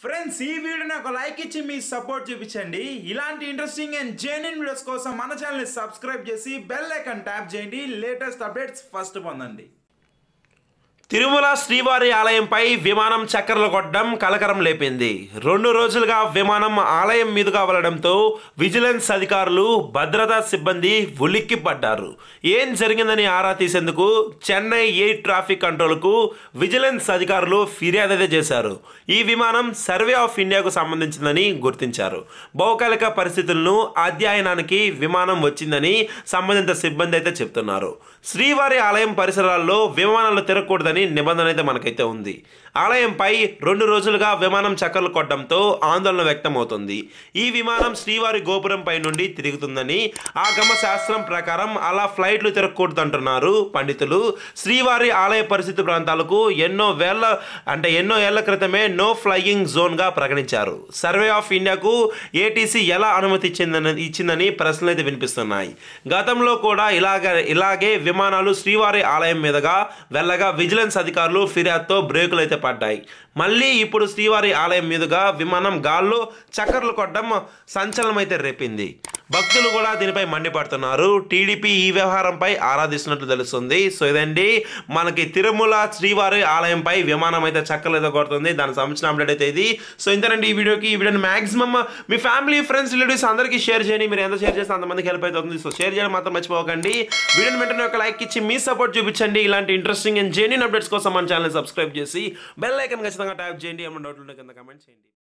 friends ఈ వీడియోని ఒక లైక్ ఇచ్చి మీ సపోర్ట్ చూపించండి ఇలాంటి ఇంట్రెస్టింగ్ అండ్ జెన్యున్ వీడియోస్ కోసం మన ఛానల్ని సబ్స్క్రైబ్ చేసి బెల్ ఐకాన్ ట్యాప్ చేయండి లేటెస్ట్ అప్డేట్స్ ఫస్ట్ పొందండి తిరుమల శ్రీవారి ఆలయంపై విమానం చక్కర్లు కొట్టడం కలకరం లేపింది రెండు రోజులుగా విమానం ఆలయం మీదుగా వెళ్లడంతో విజిలెన్స్ అధికారులు భద్రతా సిబ్బంది ఉలిక్కి పడ్డారు ఏం జరిగిందని ఆరా తీసేందుకు చెన్నై ఎయిర్ ట్రాఫిక్ కంట్రోల్కు విజిలెన్స్ అధికారులు ఫిర్యాదు అయితే చేశారు ఈ విమానం సర్వే ఆఫ్ ఇండియాకు సంబంధించిందని గుర్తించారు భౌగోళిక పరిస్థితులను అధ్యయనానికి విమానం వచ్చిందని సంబంధిత సిబ్బంది అయితే చెప్తున్నారు శ్రీవారి ఆలయం పరిసరాల్లో విమానాలు తిరగకూడదని నిబంధన అయితే మనకైతే ఉంది ఆలయంపై రెండు రోజులుగా విమానం చక్కర్లు కొట్టడంతో ఆందోళన వ్యక్తమవుతుంది ఈ విమానం శ్రీవారి గోపురంపై నుండి తిరుగుతుందని ఆగమ శాస్త్రం ప్రకారం అలా ఫ్లైట్లు తిరగకూడదంటున్నారు పండితులు శ్రీవారి ఆలయ పరిస్థితి ప్రాంతాలకు ఎన్నో వేల అంటే ఎన్నో ఏళ్ల క్రితమే నో ఫ్లయింగ్ జోన్గా ప్రకటించారు సర్వే ఆఫ్ ఇండియాకు ఏటీసీ ఎలా అనుమతి ఇచ్చిందని ఇచ్చిందని ప్రశ్నలు అయితే వినిపిస్తున్నాయి గతంలో కూడా ఇలాగ ఇలాగే విమానాలు శ్రీవారి ఆలయం మీదుగా వెళ్ళగా విజిలెన్స్ అధికారులు ఫిర్యాదుతో బ్రేకులు అయితే పడ్డాయి మళ్ళీ ఇప్పుడు శ్రీవారి ఆలయం మీదుగా విమానం గాల్లో చక్కర్లు కొట్టడం సంచలనం అయితే రేపింది భక్తులు కూడా దీనిపై మండిపడుతున్నారు టీడీపీ ఈ వ్యవహారంపై ఆరాధిస్తున్నట్లు తెలుస్తుంది సో ఇదండి మనకి తిరుమల శ్రీవారి ఆలయంపై విమానం అయితే చక్కర్లు అయితే కొడుతుంది దానికి సంబంధించిన అప్డేట్ అయితే ఇది సో ఇంతేనండి ఈ వీడియోకి ఈ వీడియోని మాక్సిమం మీ ఫ్యామిలీ ఫ్రెండ్స్ రిలేటివ్స్ అందరికీ షేర్ చేయండి మీరు ఎంత షేర్ చేస్తే అంతమందికి హెల్ప్ అవుతుంది సో షేర్ చేయడం మాత్రం మర్చిపోకండి వీడియోని వెంటనే ఒక లైక్ ఇచ్చి మీ సపోర్ట్ చూపించండి ఇలాంటి ఇంట్రెస్టింగ్ అండ్ జెన్యున్ అప్డేట్స్ కోసం మన ఛానల్ సబ్స్క్రైబ్ చేసి బెల్ ఐకన్ ఖచ్చితంగా ట్యాప్ చేయండి ఏమైనా డౌట్లు ఉంటే కింద కమెంట్ చేయండి